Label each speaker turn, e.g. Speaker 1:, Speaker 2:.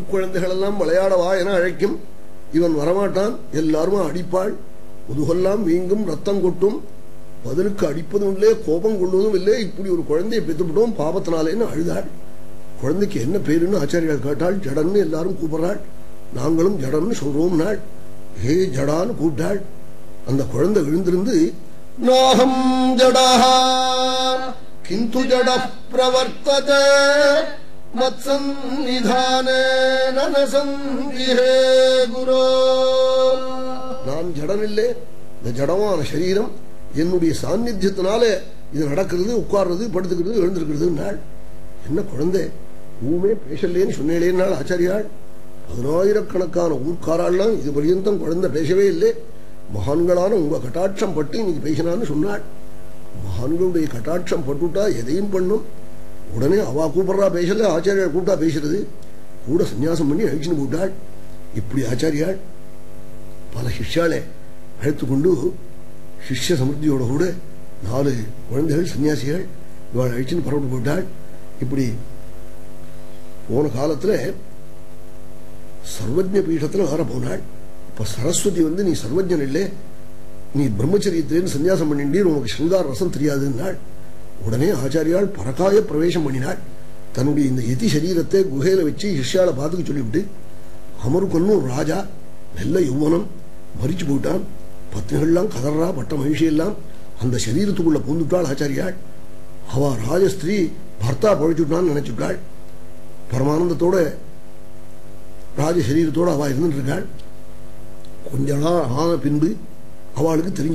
Speaker 1: குழந்தைகள் எல்லாம் விளையாடவா என அழைக்கும் இவன் வரமாட்டான் எல்லாருமா அடிப்பாள் முதுகெல்லாம் வீங்கும் ரத்தம் கொட்டும் பதிலுக்கு அடிப்பதும் இல்லை கோபம் கொள்வதும் இல்லை இப்படி ஒரு குழந்தையை பெற்றுவிட்டோம் பாபத்தினாலேன்னு அழுதாள் குழந்தைக்கு என்ன பேருன்னு ஆச்சாரியால் கேட்டாள் ஜடன்னு எல்லாரும் கூப்பிடுறாள் நாங்களும் ஜடன்னு சொல்றோம் நாள் ஹே ஜடான்னு கூப்பிட்டாள் அந்த குழந்தை விழுந்திருந்து நாகம் ஜடா கிந்து ஜட பிரவர்த்தத மத்சன்னிதானே குரோ நான் ஜடனில்லை இந்த ஜடமான சரீரம் என்னுடைய சாநித்தியத்தினால இது நடக்கிறது உட்கார்றது படுத்துக்கிறது எழுந்திருக்கிறது நாள் என்ன குழந்தை ஊமே பேசலேன்னு சொன்னேன் நாள் ஆச்சாரியாள் பதினாயிரக்கணக்கான ஊர்க்காராள்லாம் இது பர்யந்தம் குழந்தை பேசவே இல்லை மகான்களான உங்க கட்டாட்சம் பட்டு இன்னைக்கு பேசினான்னு சொன்னாள் மகான்களுடைய கட்டாட்சம் பட்டுட்டா எதையும் பண்ணும் உடனே அவ கூப்பிடுறா பேசல ஆச்சாரியால் கூப்பிட்டா பேசுறது கூட சன்னியாசம் பண்ணி அழிச்சுன்னு போட்டாள் இப்படி ஆச்சாரியாள் பல சிஷ்யாலே அழைத்து கொண்டு சிஷ்ய சமிருத்தியோட கூட நாலு குழந்தைகள் சன்னியாசிகள் இவாள் அழிச்சுன்னு புறப்பட்டு போட்டாள் இப்படி போன காலத்துல சர்வஜ பீഠத்துல வர போனாள் இப்ப சரஸ்வதி வந்து நீ சர்வஜன் இல்லை நீ பிரம்மச்சரியத்திலேருந்து சன்னியாசம் பண்ணிட்டீர் உனக்கு சிங்கார ரசம் தெரியாதுன்னாள் உடனே ஆச்சாரியால் பரகாய பிரவேசம் பண்ணினாள் தன்னுடைய இந்த எதி சரீரத்தை குகையில வச்சு சிஷ்யால பாத்துக்க சொல்லிவிட்டு அமருக்கன்னு ஒரு ராஜா நல்ல யௌவனம் மறிச்சு போயிட்டான் பத்னிகள்லாம் கதறா பட்ட மகிழ்ச்சி எல்லாம் அந்த சரீரத்துக்குள்ள பூந்துட்டாள் ஆச்சாரியாள் அவ ராஜஸ்திரீ பர்த்தா பழிச்சுட்டான்னு நினைச்சுட்டாள் பரமானந்தத்தோட ராஜ சரீரத்தோட அவ இருந்துட்டு இருக்காள் கொஞ்ச நாள் ஆன பின்பு அவளுக்கு தெரிஞ்சு